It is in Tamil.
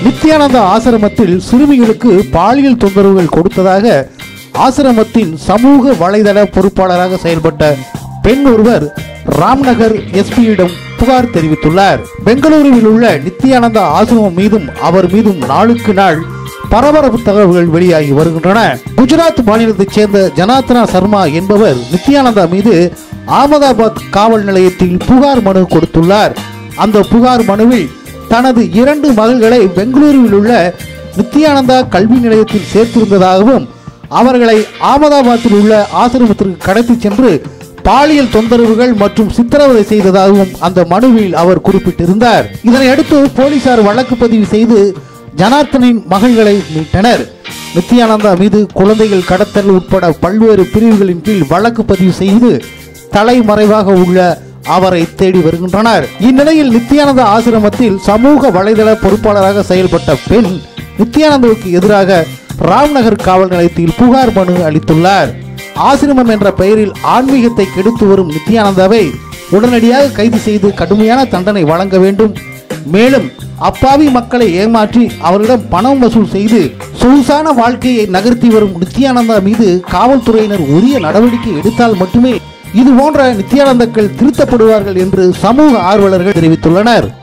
நித்யானந்தா ஆசிரமத்தில் சிறுமிகளுக்கு பாலியல் தொந்தரவுகள் கொடுத்ததாக ஆசிரமத்தின் சமூக வலைதள பொறுப்பாளராக செயல்பட்ட பெண் ஒருவர் ராம்நகர் எஸ்பியிடம் புகார் தெரிவித்துள்ளார் பெங்களூருவில் உள்ள நித்யானந்தா ஆசிரமம் மீதும் அவர் மீதும் நாளுக்கு நாள் பரபரப்பு தகவல்கள் வெளியாகி வருகின்றன குஜராத் மாநிலத்தைச் சேர்ந்த ஜனார்த்தனா சர்மா என்பவர் நித்யானந்தா மீது அகமதாபாத் காவல் நிலையத்தில் புகார் மனு கொடுத்துள்ளார் அந்த புகார் மனுவில் தனது இரண்டு மகள்களை பெங்களூருவில் உள்ள நித்யானந்தா கல்வி நிலையத்தில் சேர்த்திருந்ததாகவும் அவர்களை அகமதாபாத்தில் உள்ள ஆசிரமத்திற்கு கடத்திச் சென்று பாலியல் தொந்தரவுகள் மற்றும் சித்திரவதை செய்ததாகவும் அந்த மனுவில் அவர் குறிப்பிட்டிருந்தார் இதனையடுத்து போலீசார் வழக்கு பதிவு செய்து ஜனார்த்தனின் மகள்களை மீட்டனர் நித்யானந்தா மீது குழந்தைகள் கடத்தல் உட்பட பல்வேறு பிரிவுகளின் கீழ் வழக்கு பதிவு செய்து தலைமறைவாக உள்ள அவரை தேடி வருகின்றனர் இந்நிலையில் நித்யானந்தா ஆசிரமத்தில் சமூக வலைதள பொறுப்பாளராக செயல்பட்ட பெண் நித்யானந்தாவுக்கு எதிராக ராம்நகர் காவல் நிலையத்தில் புகார் மனு அளித்துள்ளார் ஆசிரமம் என்ற பெயரில் ஆன்மீகத்தை கெடுத்து வரும் நித்யானந்தாவை உடனடியாக கைது செய்து கடுமையான தண்டனை வழங்க வேண்டும் மேலும் அப்பாவி மக்களை ஏமாற்றி அவரிடம் பணம் வசூல் செய்து சொகுசான வாழ்க்கையை நகர்த்தி வரும் நித்யானந்தா மீது காவல்துறையினர் உரிய நடவடிக்கை எடுத்தால் மட்டுமே இது போன்ற நித்யானந்தாக்கள் திருத்தப்படுவார்கள் என்று சமூக ஆர்வலர்கள் தெரிவித்துள்ளனர்